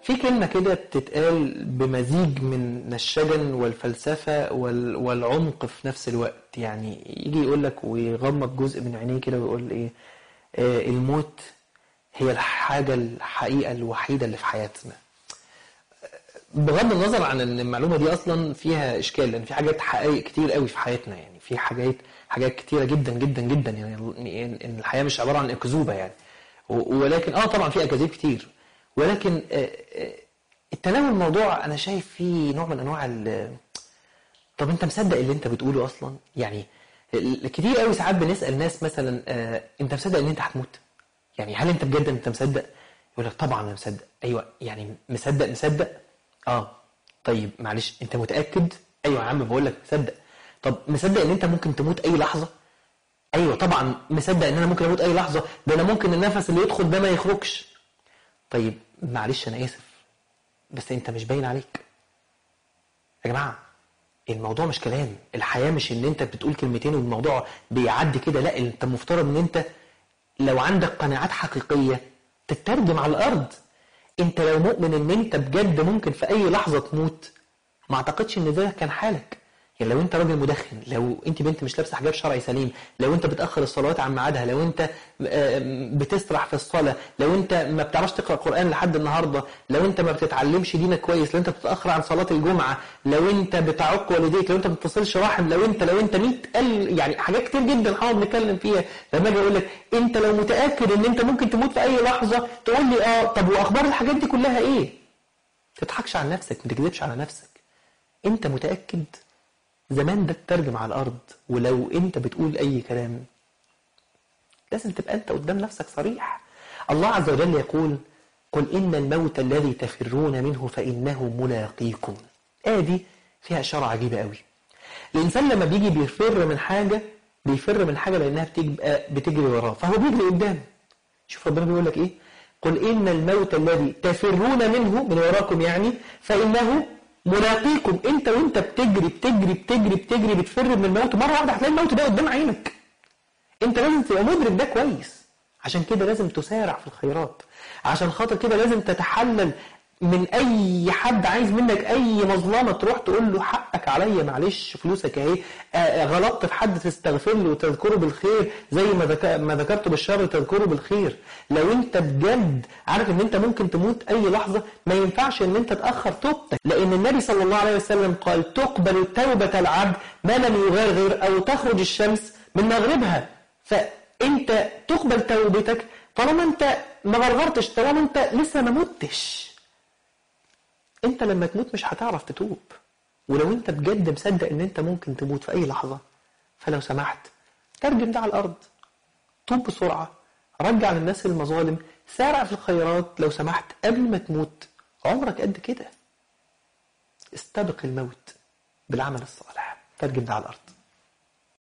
في كلمة كده بتتقال بمزيج من الشجن والفلسفة وال- والعمق في نفس الوقت يعني يجي يقول لك ويغمض جزء من عينيه كده ويقول ايه آه الموت هي الحاجة الحقيقة الوحيدة اللي في حياتنا بغض النظر عن ان المعلومه دي اصلا فيها اشكال لان في حاجات حقائق كتير قوي في حياتنا يعني في حاجات حاجات كتيره جدا جدا جدا يعني ان الحياه مش عباره عن اكذوبه يعني و- ولكن اه طبعا في اكاذيب كتير ولكن آه، آه، التناول الموضوع انا شايف فيه نوع من انواع ال- طب انت مصدق اللي انت بتقوله اصلا يعني ال- كتير قوي ساعات بنسال ناس مثلا آه، انت مصدق ان انت هتموت يعني هل انت بجد انت مصدق يقول لك طبعا انا مصدق ايوه يعني مصدق مصدق اه طيب معلش انت متاكد ايوه يا عم بقول لك مصدق طب مصدق ان انت ممكن تموت اي لحظه ايوه طبعا مصدق ان انا ممكن اموت اي لحظه ده انا ممكن النفس اللي يدخل ده ما يخرجش طيب معلش انا اسف بس انت مش باين عليك يا جماعه الموضوع مش كلام الحياه مش ان انت بتقول كلمتين والموضوع بيعدي كده لا انت مفترض ان انت لو عندك قناعات حقيقيه تترجم على الارض انت لو مؤمن ان انت بجد ممكن في اي لحظه تموت ما اعتقدش ان ده كان حالك يعني لو انت راجل مدخن لو انت بنت مش لابسه حجاب شرعي سليم لو انت بتاخر الصلوات عن ميعادها لو انت آه، بتسرح في الصلاه لو انت ما بتعرفش تقرا قران لحد النهارده لو انت ما بتتعلمش دينك كويس لو انت بتتاخر عن صلاه الجمعه لو انت بتعق والديك لو انت ما بتتصلش رحم لو انت لو انت 100 ال- يعني حاجات كتير جدا هنقعد نتكلم فيها لما اجي اقول لك انت لو متاكد ان انت ممكن تموت في اي لحظه تقول لي اه طب واخبار الحاجات دي كلها ايه؟ تضحكش على نفسك ما تكذبش على نفسك انت متاكد زمان ده اترجم على الارض ولو انت بتقول اي كلام لازم تبقى انت قدام نفسك صريح الله عز وجل يقول قل ان الموت الذي تفرون منه فانه ملاقيكم ادي فيها اشاره عجيبه قوي الانسان لما بيجي بيفر من حاجه بيفر من حاجه لانها بتبقى بتجري وراه فهو بيجري قدام شوف ربنا بيقول لك ايه قل ان الموت الذي تفرون منه من وراكم يعني فانه ملاقيكم انت وانت بتجري بتجري بتجري بتجري بتفر من الموت مره واحده هتلاقي الموت ده قدام عينك انت لازم تبقى مدرك ده كويس عشان كده لازم تسارع في الخيرات عشان خاطر كده لازم تتحلل من اي حد عايز منك اي مظلمه تروح تقول له حقك عليا معلش فلوسك اهي آه، غلطت في حد تستغفر له وتذكره بالخير زي ما ذك- ما ذكرته بالشر تذكره بالخير لو انت بجد عارف ان انت ممكن تموت اي لحظه ما ينفعش ان انت تاخر توبتك لان النبي صلى الله عليه وسلم قال تقبل توبه العبد ما لم يغرغر او تخرج الشمس من مغربها فانت تقبل توبتك طالما انت ما غرغرتش طالما انت لسه ما متش انت لما تموت مش هتعرف تتوب ولو انت بجد مصدق ان انت ممكن تموت في اي لحظة فلو سمحت ترجم ده على الارض توب بسرعة رجع للناس المظالم سارع في الخيرات لو سمحت قبل ما تموت عمرك قد كده استبق الموت بالعمل الصالح ترجم ده على الارض